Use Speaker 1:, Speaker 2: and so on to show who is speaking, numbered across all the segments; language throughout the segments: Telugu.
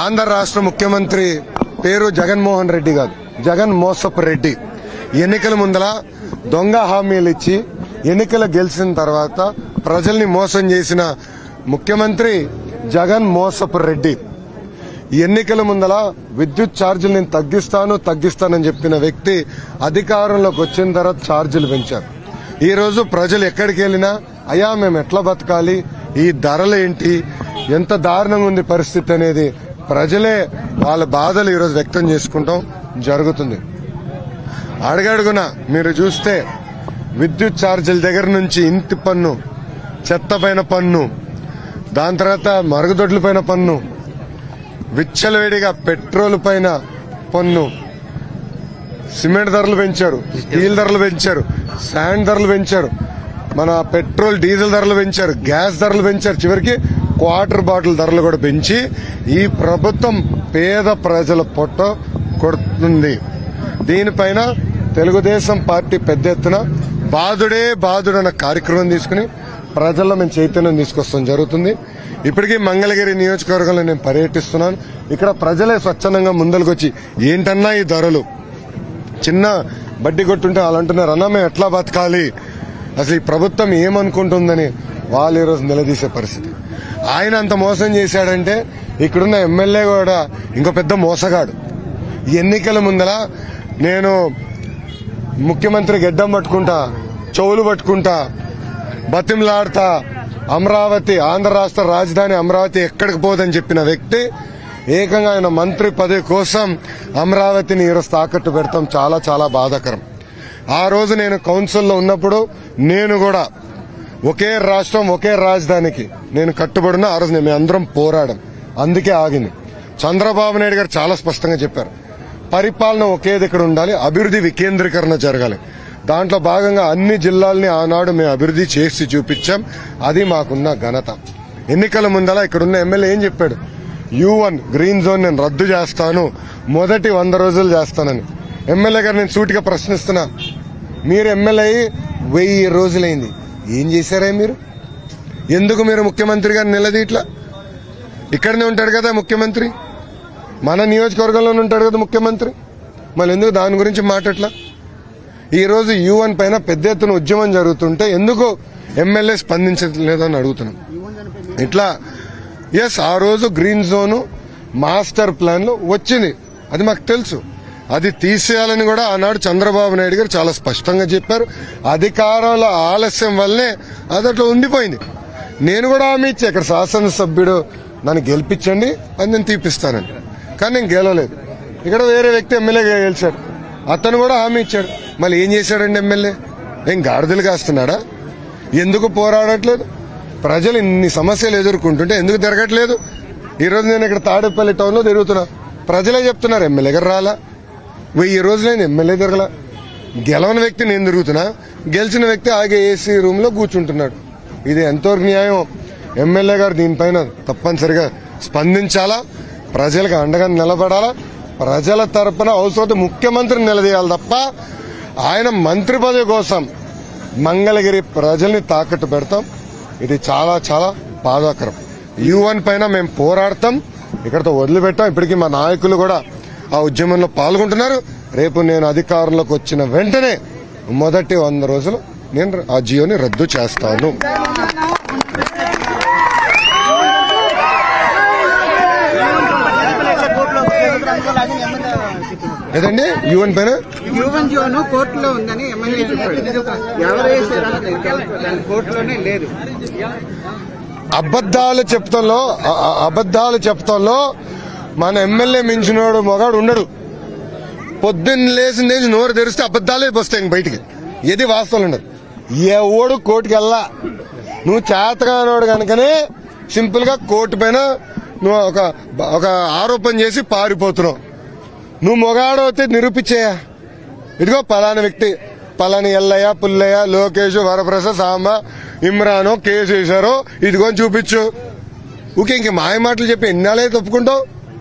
Speaker 1: ఆంధ్ర రాష్ట్ర ముఖ్యమంత్రి పేరు జగన్మోహన్ రెడ్డి కాదు జగన్ మోసపు రెడ్డి ఎన్నికల ముందల దొంగ హామీలు ఇచ్చి ఎన్నికలు గెలిచిన తర్వాత ప్రజల్ని మోసం చేసిన ముఖ్యమంత్రి జగన్ మోసపు రెడ్డి ఎన్నికల ముందల విద్యుత్ ఛార్జీలు నేను తగ్గిస్తాను తగ్గిస్తానని చెప్పిన వ్యక్తి అధికారంలోకి వచ్చిన తర్వాత ఛార్జీలు పెంచారు ఈ రోజు ప్రజలు ఎక్కడికి వెళ్ళినా అయ్యా మేము ఎట్లా బతకాలి ఈ ధరలు ఏంటి ఎంత దారుణంగా ఉంది పరిస్థితి అనేది ప్రజలే వాళ్ళ బాధలు ఈరోజు వ్యక్తం చేసుకుంటాం జరుగుతుంది అడగడుగున మీరు చూస్తే విద్యుత్ ఛార్జీల దగ్గర నుంచి ఇంటి పన్ను చెత్త పైన పన్ను దాని తర్వాత మరుగుదొడ్ల పైన పన్ను విచ్చలవేడిగా పెట్రోల్ పైన పన్ను సిమెంట్ ధరలు పెంచారు స్టీల్ ధరలు పెంచారు శాండ్ ధరలు పెంచారు మన పెట్రోల్ డీజిల్ ధరలు పెంచారు గ్యాస్ ధరలు పెంచారు చివరికి క్వార్టర్ బాటిల్ ధరలు కూడా పెంచి ఈ ప్రభుత్వం పేద ప్రజల పొట్ట కొడుతుంది దీనిపైన తెలుగుదేశం పార్టీ పెద్ద ఎత్తున బాధుడే బాధుడు అన్న కార్యక్రమం తీసుకుని ప్రజల్లో మేము చైతన్యం తీసుకొస్తాం జరుగుతుంది ఇప్పటికీ మంగళగిరి నియోజకవర్గంలో నేను పర్యటిస్తున్నాను ఇక్కడ ప్రజలే స్వచ్ఛందంగా ముందరకు వచ్చి ఏంటన్నా ఈ ధరలు చిన్న బడ్డీ కొట్టుంటే వాళ్ళు అంటున్నారు అన్న మేము ఎట్లా బతకాలి అసలు ఈ ప్రభుత్వం ఏమనుకుంటుందని వాళ్ళు ఈరోజు నిలదీసే పరిస్థితి ఆయన అంత మోసం చేశాడంటే ఇక్కడున్న ఎమ్మెల్యే కూడా ఇంకో పెద్ద మోసగాడు ఎన్నికల ముందల నేను ముఖ్యమంత్రి గెడ్డం పట్టుకుంటా చెవులు పట్టుకుంటా బతిమలాడతా అమరావతి ఆంధ్ర రాష్ట్ర రాజధాని అమరావతి ఎక్కడికి పోదని చెప్పిన వ్యక్తి ఏకంగా ఆయన మంత్రి పదవి కోసం అమరావతిని ఈరోజు తాకట్టు పెడతాం చాలా చాలా బాధాకరం ఆ రోజు నేను కౌన్సిల్లో ఉన్నప్పుడు నేను కూడా ఒకే రాష్ట్రం ఒకే రాజధానికి నేను కట్టుబడిన ఆ రోజు మేము అందరం పోరాడం అందుకే ఆగింది చంద్రబాబు నాయుడు గారు చాలా స్పష్టంగా చెప్పారు పరిపాలన ఒకే దగ్గర ఉండాలి అభివృద్ధి వికేంద్రీకరణ జరగాలి దాంట్లో భాగంగా అన్ని జిల్లాల్ని ఆనాడు మేము అభివృద్ధి చేసి చూపించాం అది మాకున్న ఘనత ఎన్నికల ముందల ఇక్కడున్న ఎమ్మెల్యే ఏం చెప్పాడు యూ వన్ గ్రీన్ జోన్ నేను రద్దు చేస్తాను మొదటి వంద రోజులు చేస్తానని ఎమ్మెల్యే గారు నేను సూటిగా ప్రశ్నిస్తున్నా మీరు ఎమ్మెల్యే అయ్యి వెయ్యి రోజులైంది ఏం చేశారా మీరు ఎందుకు మీరు ముఖ్యమంత్రి గారు నిలదీట్లా ఇక్కడనే ఉంటాడు కదా ముఖ్యమంత్రి మన నియోజకవర్గంలోనే ఉంటాడు కదా ముఖ్యమంత్రి మళ్ళీ ఎందుకు దాని గురించి మాట్లాడలా ఈ రోజు యూఎన్ పైన పెద్ద ఎత్తున ఉద్యమం జరుగుతుంటే ఎందుకు ఎమ్మెల్యే స్పందించలేదని అడుగుతున్నాం ఇట్లా ఎస్ ఆ రోజు గ్రీన్ జోన్ మాస్టర్ ప్లాన్ లో వచ్చింది అది మాకు తెలుసు అది తీసేయాలని కూడా ఆనాడు చంద్రబాబు నాయుడు గారు చాలా స్పష్టంగా చెప్పారు అధికారంలో ఆలస్యం వల్లనే అది అట్లా ఉండిపోయింది నేను కూడా హామీ ఇచ్చా ఇక్కడ శాసనసభ్యుడు నన్ను గెలిపించండి అది నేను తీపిస్తానని కానీ నేను గెలవలేదు ఇక్కడ వేరే వ్యక్తి ఎమ్మెల్యేగా గెలిచాడు అతను కూడా హామీ ఇచ్చాడు మళ్ళీ ఏం చేశాడండి ఎమ్మెల్యే ఏం గాడిదలు కాస్తున్నాడా ఎందుకు పోరాడట్లేదు ప్రజలు ఇన్ని సమస్యలు ఎదుర్కొంటుంటే ఎందుకు తిరగట్లేదు ఈ రోజు నేను ఇక్కడ తాడేపల్లి టౌన్ లో తిరుగుతున్నా ప్రజలే చెప్తున్నారు ఎమ్మెల్యే గారు రాలా వెయ్యి రోజులైంది ఎమ్మెల్యే తిరగల గెలవని వ్యక్తి నేను తిరుగుతున్నా గెలిచిన వ్యక్తి ఆగే ఏసీ రూమ్ లో కూర్చుంటున్నాడు ఇది ఎంతో న్యాయం ఎమ్మెల్యే గారు దీనిపైన తప్పనిసరిగా స్పందించాలా ప్రజలకు అండగా నిలబడాలా ప్రజల తరపున అవసరమైతే ముఖ్యమంత్రిని నిలదీయాలి తప్ప ఆయన మంత్రి పదవి కోసం మంగళగిరి ప్రజల్ని తాకట్టు పెడతాం ఇది చాలా చాలా బాధాకరం యూఎన్ పైన మేము పోరాడతాం ఇక్కడతో వదిలిపెట్టాం ఇప్పటికీ మా నాయకులు కూడా ఆ ఉద్యమంలో పాల్గొంటున్నారు రేపు నేను అధికారంలోకి వచ్చిన వెంటనే మొదటి వంద రోజులు నేను ఆ జియోని రద్దు చేస్తాను ఏదండి యూఎన్ పైన
Speaker 2: హ్యూమన్ జోన్ కోర్టులో ఉందని ఎమ్మెల్యే చెప్పాడు ఎవరు వేసారో దాని కోర్టులోనే లేదు
Speaker 1: అబద్దాలు చెప్తంలో అ- అ- అబద్దాలు చెప్తంలో మన ఎమ్మెల్యే మించినోడు మొగాడు ఉండడు పొద్దున్న లేచిన నుంచి నోరు తెరిస్తే అబద్దాలే వస్తాయి ఇంక బయటికి ఇది వాస్తవం ఉండదు ఏ ఓడు కోర్టుకి వెళ్ళా నువ్వు చేతగానోడు కనుకనే సింపుల్ గా కోర్టు పైన నువ్వు ఒక ఒక ఆరోపణ చేసి పారిపోతున్నావు నువ్వు మొగాడు అయితే నిరూపించేయా ఇదిగో పలానా వ్యక్తి పలాని ఎల్లయ్య పుల్లయ్య లోకేష్ వరప్రసాద్ సాంబ ఇమ్రానో కేసు వేశారో ఇదిగో అని చూపించు ఊకే ఇంక మాయ మాటలు చెప్పి ఎన్నాళ్ళే తప్పుకుంటావు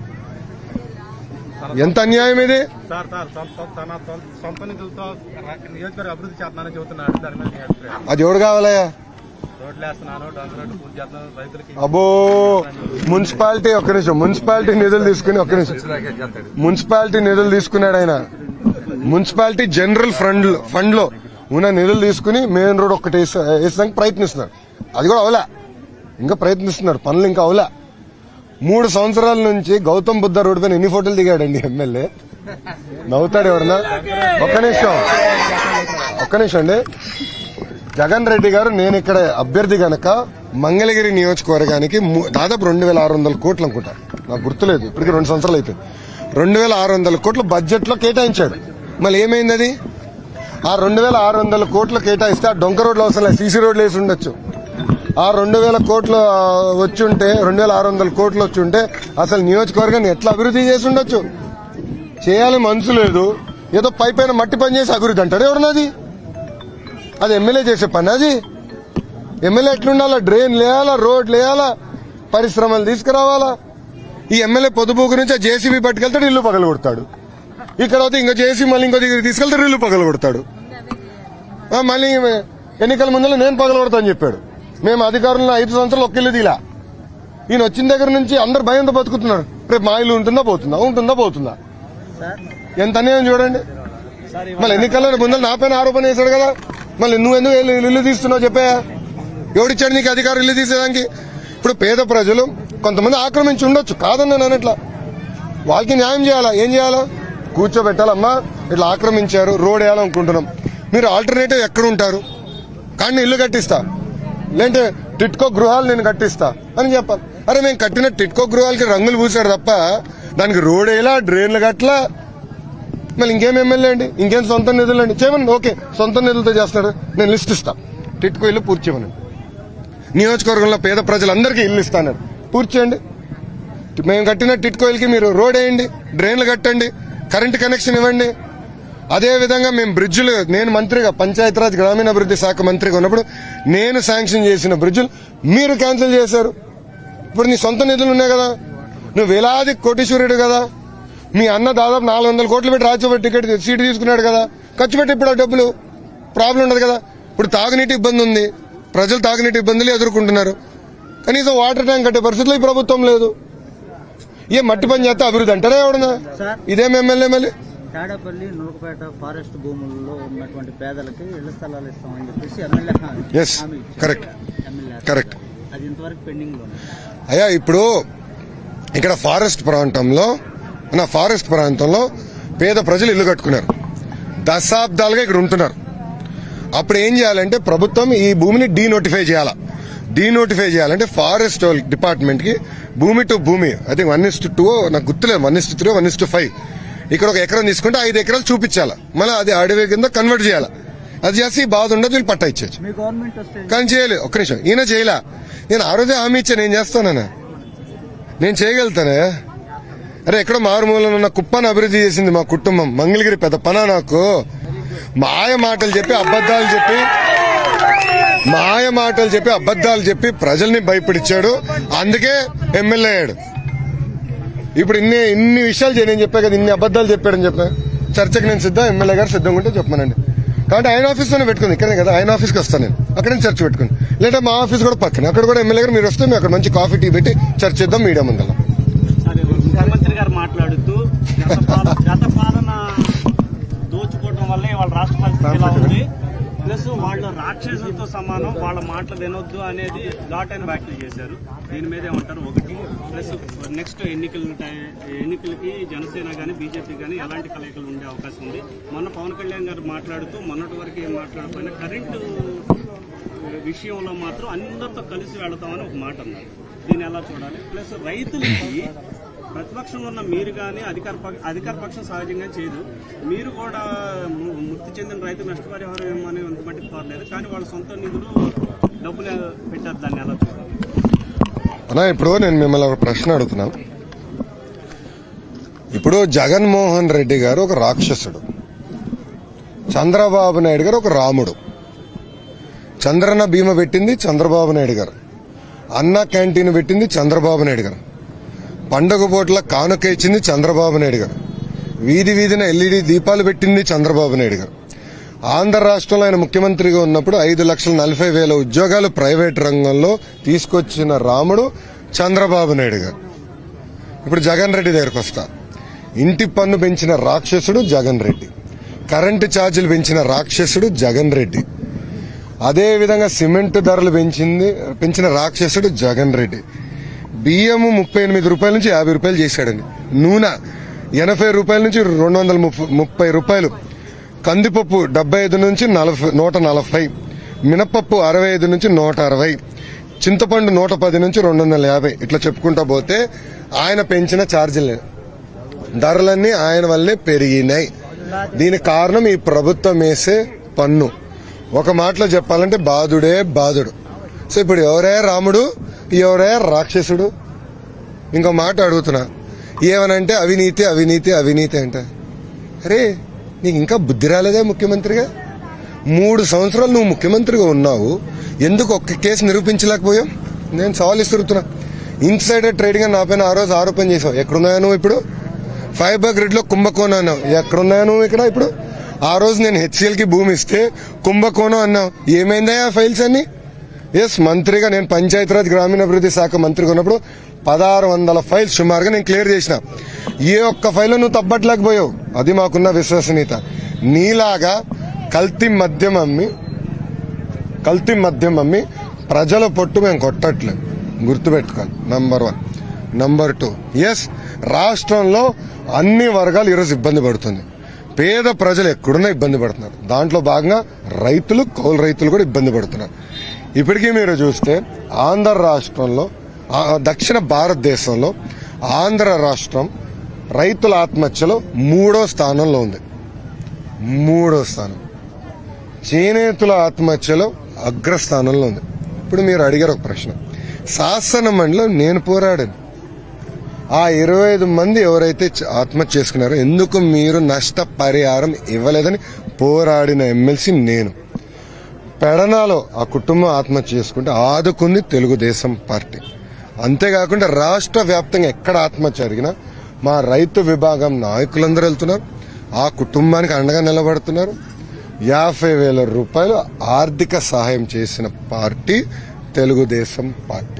Speaker 1: ఎంత అన్యాయం ఇది
Speaker 3: సార్ సార్ సొంత- తన సొంత- సొంత నిధులతో రా- నియోజకవర్గ అభివృద్ధి చేస్తున్నానని చెబుతున్నాడు దాని మీద మీ అభిప్రాయం
Speaker 1: అది ఎవడు కావాలయ్యా
Speaker 3: రోడ్లు వేస్తున్నాను డొంక రోడ్డు పూజ చేస్తున్నాను రైతులకి
Speaker 1: అబ్బో మున్సిపాలిటీ ఒక్క నిమిషం మున్సిపాలిటీ నిధులు తీసుకుని ఒక్క నిమిషం మున్సిపాలిటీ నిధులు తీసుకున్నాడు ఆయన మున్సిపాలిటీ జనరల్ ఫండ్ ఫండ్ లో ఉన్న నిధులు తీసుకుని మెయిన్ రోడ్ ఒక్కటి వేస- వేసడానికి ప్రయత్నిస్తున్నారు అది కూడా అవలా ఇంకా ప్రయత్నిస్తున్నారు పనులు ఇంకా అవలా మూడు సంవత్సరాల నుంచి గౌతమ్ బుద్ధ రోడ్ పైన ఎన్ని ఫోటోలు దిగాడండి ఎమ్మెల్యే నవ్వుతాడు ఎవరన్నా ఒక్క నిమిషం ఒక్క నిమిషం అండి జగన్ రెడ్డి గారు నేను ఇక్కడ అభ్యర్థి గనక మంగళగిరి నియోజకవర్గానికి ము- దాదాపు రెండు వేల ఆరు వందల కోట్లు అనుకుంటా నాకు గుర్తులేదు ఇప్పటికి రెండు సంవత్సరాలు అయిపోయింది రెండు వేల ఆరు వందల కోట్లు బడ్జెట్ లో కేటాయించాడు మళ్ళీ ఏమైంది అది ఆ రెండు వేల ఆరు వందల కోట్లు కేటాయిస్తే ఆ డొంక రోడ్లు అవసరం లేదు సీసీ రోడ్లు వేసి ఉండొచ్చు ఆ రెండు వేల కోట్లు ఆ, వచ్చి ఉంటే రెండు వేల ఆరు వందల కోట్లు వచ్చి ఉంటే అసలు నియోజకవర్గాన్ని ఎట్లా అభివృద్ధి చేసి ఉండొచ్చు చేయాలి మనసు లేదు ఏదో పై పైన మట్టి పని చేసి అభివృద్ధి అంటాడు ఎవరున్నది అది ఎమ్మెల్యే చేసే పని అది ఎమ్మెల్యే ఎట్లుండాలా డ్రైన్ లేయాలా రోడ్ లేయాలా పరిశ్రమలు తీసుకురావాలా ఈ ఎమ్మెల్యే పొదుపు గురించి ఆ జేసీబీ పట్టుకెళ్తాడు ఇల్లు పగల కొడతాడు ఇక్కడ అయితే ఇంకో జేసీ మళ్ళీ ఇంకో దగ్గర తీసుకెళ్తాడు ఇల్లు పగల కొడతాడు ఆ, మళ్ళీ ఎన్నికల ముందర నేను పగల కొడతాను చెప్పాడు మేము అధికారంలో ఐదు సంవత్సరాలు ఒక్క ఇల్లు తీలా ఈయన వచ్చిన దగ్గర నుంచి అందరు భయంతో బతుకుతున్నారు రేపు మా ఇల్లు ఉంటుందా పోతుందా ఉంటుందా పోతుందా
Speaker 2: సార్
Speaker 1: ఎంత అన్యాయం చూడండి మళ్ళీ ఎన్నికల్లో ముందర నా పైన ఆరోపణ చేశాడు కదా మళ్ళీ నువ్వు ఎందుకు ఇల్లు- ఇల్లు తీస్తున్నావు చెప్పా ఎవడిచ్చాడు నీకు అధికారం ఇల్లు తీసేదానికి ఇప్పుడు పేద ప్రజలు కొంతమంది ఆక్రమించి ఉండొచ్చు కాదన్న నేను ఇట్లా వాళ్ళకి న్యాయం చేయాలా ఏం చేయాలా కూర్చోబెట్టాలమ్మా ఇట్లా ఆక్రమించారు రోడ్ వేయాలనుకుంటున్నాం మీరు ఆల్టర్నేటివ్ ఎక్కడ ఉంటారు కానీ ఇల్లు కట్టిస్తా లేదంటే టిట్కో గృహాలు నేను కట్టిస్తా అని చెప్పాలి అరే మేము కట్టిన టిట్కో గృహాలకి రంగులు పూసాడు తప్ప దానికి రోడ్ వేయలా డ్రైన్లు కట్టలా మళ్ళీ ఇంకేం ఎమ్మెల్యే అండి ఇంకేం సొంత నిధులు అండి చేయమని ఓకే సొంత నిధులతో చేస్తున్నాడు నేను లిస్ట్ ఇస్తా టిట్కో ఇల్లు పూర్తి చేయమని నియోజకవర్గంలో పేద ప్రజలందరికీ ఇల్లు ఇస్తాను పూర్తి చేయండి మేము కట్టిన టిట్కో ఇల్లుకి మీరు రోడ్ వేయండి డ్రైన్లు కట్టండి కరెంట్ కనెక్షన్ ఇవ్వండి అదే విధంగా మేము బ్రిడ్జులు నేను మంత్రిగా పంచాయతీరాజ్ గ్రామీణాభివృద్ధి శాఖ మంత్రిగా ఉన్నప్పుడు నేను శాంక్షన్ చేసిన బ్రిడ్జులు మీరు క్యాన్సిల్ చేశారు ఇప్పుడు నీ సొంత నిధులు ఉన్నాయి కదా నువ్వు వేలాది కోటీశ్వరుడు కదా మీ అన్న దాదాపు నాలుగు వందల కోట్లు పెట్టి రాజ్యసభ టికెట్ సీటు తీసుకున్నాడు కదా ఖర్చు పెట్టి ఇప్పుడు ఆ డబ్బులు ప్రాబ్లం ఉండదు కదా ఇప్పుడు తాగునీటి ఇబ్బంది ఉంది ప్రజలు తాగునీటి ఇబ్బందులు ఎదుర్కొంటున్నారు కనీసం వాటర్ ట్యాంక్ కట్టే పరిస్థితులు ఈ ప్రభుత్వం లేదు ఏ మట్టి పని చేస్తే అభివృద్ధి అంటారా ఎవడన్నా
Speaker 2: సార్
Speaker 1: ఇదేం ఎమ్మెల్యే మళ్ళీ
Speaker 2: తాడేపల్లి నూకపేట ఫారెస్ట్ భూముల్లో ఉన్నటువంటి పేదలకి ఇళ్ల స్థలాలు ఇస్తామని చెప్పేసి ఎమ్మెల్యే
Speaker 1: Yes,
Speaker 2: హామీ ఇచ్చారు.
Speaker 1: correct.
Speaker 2: ఎమ్మెల్యే
Speaker 1: కరెక్ట్
Speaker 2: అది ఇంతవరకు పెండింగ్ లో ఉంది.
Speaker 1: అయ్యా ఇప్పుడు ఇక్కడ ఫారెస్ట్ ప్రాంతంలో నా ఫారెస్ట్ ప్రాంతంలో పేద ప్రజలు ఇల్లు కట్టుకున్నారు దశాబ్దాలుగా ఇక్కడ ఉంటున్నారు అప్పుడు ఏం చేయాలంటే ప్రభుత్వం ఈ భూమిని డీనోటిఫై చేయాలా డీనోటిఫై చేయాలంటే ఫారెస్ట్ డిపార్ట్మెంట్ కి భూమి టు భూమి I think one is to two నాకు గుర్తులేదు one is to three one is to five ఇక్కడ ఒక ఎకరం తీసుకుంటే ఐదు ఎకరాలు చూపించాలా మళ్ళీ అది అడవి కింద కన్వర్ట్ చేయాలా అది చేసి ఈ బాధ ఉండదు వీళ్ళు పట్టా ఇచ్చేచ్చు
Speaker 2: మీ గవర్నమెంట్ వస్తే
Speaker 1: కానీ చేయలేదు ఒక్క నిమిషం ఈయన చేయలే నేను ఆ రోజే హామీ ఇచ్చా నేను చేస్తానన్నా నేను చేయగలుగుతానే అరే ఎక్కడో మారుమూలలో ఉన్న కుప్పను అభివృద్ధి చేసింది మా కుటుంబం మంగళగిరి పెద్ద పనా నాకు మాయ మాటలు చెప్పి అబద్దాలు చెప్పి మాయ మాటలు చెప్పి అబద్దాలు చెప్పి ప్రజల్ని భయపడిచ్చాడు అందుకే ఎమ్మెల్యే అయ్యాడు ఇప్పుడు ఇన్ని ఇన్ని విషయాలు చేయ- నేను చెప్పా కదా ఇన్ని అబద్దాలు చెప్పాడని చెప్పా చర్చకి నేను సిద్ధం ఎమ్మెల్యే గారు సిద్ధంగా ఉంటే చెప్పమనండి కాబట్టి ఆయన ఆఫీస్ లోనే పెట్టుకుంది ఇక్కడే కదా ఆయన ఆఫీస్కి వస్తాను నేను అక్కడ నుంచి చర్చ పెట్టుకుని లేదా మా ఆఫీస్ కూడా పక్కన అక్కడ కూడా ఎమ్మెల్యే గారు మీరు వస్తే మేము అక్కడ మంచి కాఫీ టీ పెట్టి చర్చ చేద్దాం మీడియా ముందర
Speaker 4: సరే ముఖ్యమంత్రి గారు మాట్లాడుతూ గత పాలన గత పాలన దోచుకోవడం వల్లే వాళ్ళ రాష్ట్ర పరిస్థితి ఇలా ఉంది ప్లస్ వాళ్ళు రాక్షసులతో సమానం వాళ్ళ మాటలు వినొద్దు అనేది ఘాట్ అండ్ వ్యాఖ్యలు చేశారు దీని మీద ఏమంటారు ఒకటి ప్లస్ నెక్స్ట్ ఎన్నికల టై- ఎన్నికలకి జనసేన కానీ బీజేపీ కానీ ఎలాంటి కలయికలు ఉండే అవకాశం ఉంది మొన్న పవన్ కళ్యాణ్ గారు మాట్లాడుతూ మొన్నటి వరకు ఏం మాట్లాడకపోయినా కరెంటు విషయంలో మాత్రం అందరితో కలిసి వెళతామని ఒక మాట అన్నారు దీన్ని ఎలా చూడాలి ప్లస్ రైతులకి ప్రతిపక్షంలో ఉన్న మీరు కానీ అధికార పక్ష- అధికార పక్షం సహజంగా చేయదు మీరు కూడా ము- మృతి చెందిన రైతు నష్టపరిహారం ఏమో అని అంత మట్టికి పర్లేదు కానీ వాళ్ళ సొంత నిధులు డబ్బులు పెట్టారు దాన్ని ఎలా చూడాలి
Speaker 1: అన్నా ఇప్పుడు నేను మిమ్మల్ని ఒక ప్రశ్న అడుగుతున్నా ఇప్పుడు జగన్మోహన్ రెడ్డి గారు ఒక రాక్షసుడు చంద్రబాబు నాయుడు గారు ఒక రాముడు చంద్రన్న బీమా పెట్టింది చంద్రబాబు నాయుడు గారు అన్న క్యాంటీన్ పెట్టింది చంద్రబాబు నాయుడు గారు పండగ పూట్ల కానుక ఇచ్చింది చంద్రబాబు నాయుడు గారు వీధి వీధిన ఎల్ఈడి దీపాలు పెట్టింది చంద్రబాబు నాయుడు గారు ఆంధ్ర రాష్ట్రంలో ఆయన ముఖ్యమంత్రిగా ఉన్నప్పుడు ఐదు లక్షల నలభై వేల ఉద్యోగాలు ప్రైవేట్ రంగంలో తీసుకొచ్చిన రాముడు చంద్రబాబు నాయుడు గారు ఇప్పుడు జగన్ రెడ్డి దగ్గరకు వస్తా ఇంటి పన్ను పెంచిన రాక్షసుడు జగన్ రెడ్డి కరెంటు ఛార్జీలు పెంచిన రాక్షసుడు జగన్ రెడ్డి అదే విధంగా సిమెంట్ ధరలు పెంచింది పెంచిన రాక్షసుడు జగన్ రెడ్డి బియ్యము ముప్పై ఎనిమిది రూపాయల నుంచి యాభై రూపాయలు చేశాడండి నూనె ఎనభై రూపాయల నుంచి రెండు వందల ముప్ప- ముప్పై రూపాయలు కందిపప్పు డెబ్బై ఐదు నుంచి నలభై నూట నలభై మినపప్పు అరవై ఐదు నుంచి నూట అరవై చింతపండు నూట పది నుంచి రెండు వందల యాభై ఇట్లా చెప్పుకుంటా పోతే ఆయన పెంచిన ఛార్జీలు ధరలన్నీ ఆయన వల్లే పెరిగినాయి దీనికి కారణం ఈ ప్రభుత్వం వేసే పన్ను ఒక మాటలో చెప్పాలంటే బాధుడే బాధుడు సో ఇప్పుడు ఎవరే రాముడు ఎవరే రాక్షసుడు ఇంకో మాట అడుగుతున్నా ఏమనంటే అవినీతి అవినీతి అవినీతి అంటే అరే నీకు ఇంకా బుద్ధి రాలేదే ముఖ్యమంత్రిగా మూడు సంవత్సరాలు నువ్వు ముఖ్యమంత్రిగా ఉన్నావు ఎందుకు ఒక్క కేసు నిరూపించలేకపోయావు నేను సవాల్ ఇస్తున్నా ఇన్సైడర్ ట్రేడింగ్ అని నా పైన ఆ రోజు ఆరోపణ చేసావు ఎక్కడున్నాయా నువ్వు ఇప్పుడు ఫైబర్ గ్రిడ్ లో కుంభకోణం అన్నావు ఎక్కడున్నాయా నువ్వు ఇక్కడ ఇప్పుడు ఆ రోజు నేను హెచ్సిఎల్ కి భూమి ఇస్తే కుంభకోణం అన్నావు ఏమైందా ఫైల్స్ అన్ని ఎస్ మంత్రిగా నేను పంచాయతీరాజ్ గ్రామీణాభివృద్ధి శాఖ మంత్రిగా ఉన్నప్పుడు పదహారు వందల ఫైల్స్ సుమారుగా నేను క్లియర్ చేసిన ఏ ఒక్క ఫైల్ నువ్వు తప్పట్లేకపోయావు అది మాకున్న విశ్వసనీయత నీలాగా కల్తీ మద్యం అమ్మి కల్తీ మద్యం అమ్మి ప్రజల పొట్టు మేము కొట్టట్లేదు గుర్తుపెట్టుకోవాలి number one number two yes రాష్ట్రంలో అన్ని వర్గాలు ఈరోజు ఇబ్బంది పడుతుంది పేద ప్రజలు ఎక్కడున్నా ఇబ్బంది పడుతున్నారు దాంట్లో భాగంగా రైతులు కౌలు రైతులు కూడా ఇబ్బంది పడుతున్నారు ఇప్పటికీ మీరు చూస్తే ఆంధ్ర రాష్ట్రంలో ఆ, దక్షిణ భారతదేశంలో ఆంధ్ర రాష్ట్రం రైతుల ఆత్మహత్యలో మూడో స్థానంలో ఉంది మూడో స్థానం చేనేతుల ఆత్మహత్యలో అగ్రస్థానంలో ఉంది ఇప్పుడు మీరు అడిగారు ఒక ప్రశ్న శాసన మండలిలో నేను పోరాడాను ఆ ఇరవై ఐదు మంది ఎవరైతే చ- ఆత్మహత్య చేసుకున్నారో ఎందుకు మీరు నష్ట పరిహారం ఇవ్వలేదని పోరాడిన ఎమ్మెల్సీ నేను పెడనాలో ఆ కుటుంబం ఆత్మహత్య చేసుకుంటే ఆదుకుంది తెలుగుదేశం పార్టీ అంతేకాకుండా రాష్ట్ర వ్యాప్తంగా ఎక్కడ ఆత్మహత్య జరిగినా మా రైతు విభాగం నాయకులందరూ వెళ్తున్నారు ఆ కుటుంబానికి అండగా నిలబడుతున్నారు యాభై వేల రూపాయలు ఆర్థిక సహాయం చేసిన పార్టీ తెలుగుదేశం పార్టీ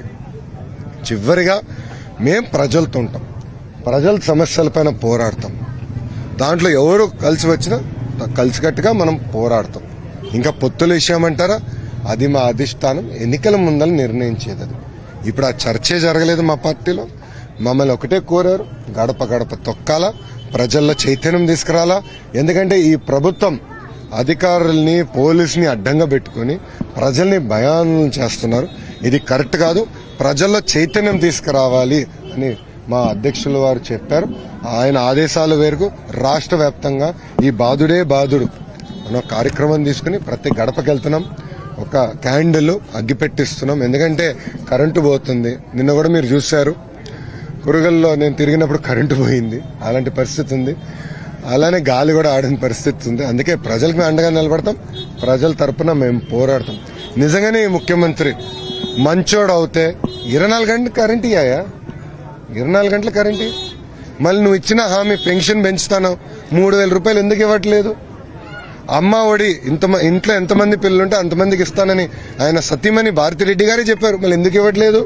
Speaker 1: చివరిగా మేం ప్రజలతో ఉంటాం ప్రజల సమస్యలపైన పోరాడతాం దాంట్లో ఎవరు కలిసి వచ్చినా కలిసికట్టుగా మనం పోరాడతాం ఇంకా పొత్తుల విషయం అంటారా అది మా అధిష్టానం ఎన్నికల ముందర నిర్ణయించేది అది ఇప్పుడు ఆ చర్చే జరగలేదు మా పార్టీలో మమ్మల్ని ఒకటే కోరారు గడప గడప తొక్కాలా ప్రజల్లో చైతన్యం తీసుకురాలా ఎందుకంటే ఈ ప్రభుత్వం అధికారుల్ని పోలీసుని అడ్డంగా పెట్టుకుని ప్రజల్ని భయానం చేస్తున్నారు ఇది కరెక్ట్ కాదు ప్రజల్లో చైతన్యం తీసుకురావాలి అని మా అధ్యక్షుల వారు చెప్పారు ఆయన ఆదేశాల మేరకు రాష్ట్ర వ్యాప్తంగా ఈ బాధుడే బాధుడు అన్న కార్యక్రమం తీసుకుని ప్రతి గడపకి వెళ్తున్నాం ఒక క్యాండిల్ అగ్గి పెట్టిస్తున్నాం ఎందుకంటే కరెంటు పోతుంది నిన్న కూడా మీరు చూశారు కురుగల్లో నేను తిరిగినప్పుడు కరెంటు పోయింది అలాంటి పరిస్థితి ఉంది అలానే గాలి కూడా ఆడిన పరిస్థితి ఉంది అందుకే ప్రజలకు మేము అండగా నిలబడతాం ప్రజల తరపున మేము పోరాడతాం నిజంగానే ఈ ముఖ్యమంత్రి మంచోడు అవుతే ఇరవై నాలుగు గంటలు కరెంట్ ఇయ్యాయా ఇరవై నాలుగు గంటల కరెంట్ ఇయ్యి. మళ్ళీ నువ్వు ఇచ్చిన హామీ పెన్షన్ పెంచుతాను మూడు వేల రూపాయలు ఎందుకు ఇవ్వట్లేదు అమ్మ ఒడి ఇంత ఇంట్లో ఎంతమంది పిల్లలుంటే అంతమందికి ఇస్తానని ఆయన సతీమణి భారతిరెడ్డి గారే చెప్పారు మళ్ళీ ఎందుకు ఇవ్వట్లేదు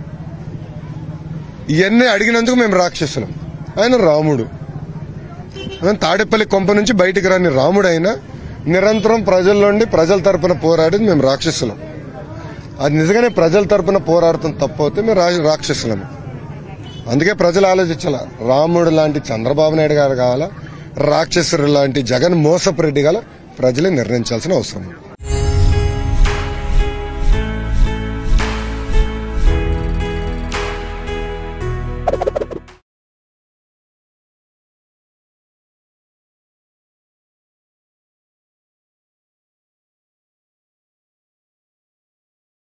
Speaker 1: ఇవన్నీ అడిగినందుకు మేము రాక్షసులం ఆయన రాముడు ఆయన తాడేపల్లి కొంప నుంచి బయటికి రాని రాముడు అయినా నిరంతరం ప్రజల్లోండి ప్రజల తరపున పోరాడేది మేము రాక్షసులం అది నిజంగానే ప్రజల తరపున పోరాడటం తప్పవుతే మేము రా- రాక్షసులము అందుకే ప్రజలు ఆలోచించాల రాముడు లాంటి చంద్రబాబు నాయుడు గారు కావాలా రాక్షసుడు లాంటి జగన్ మోసపు రెడ్డి గల ప్రజలే నిర్ణయించాల్సిన అవసరం ఉంది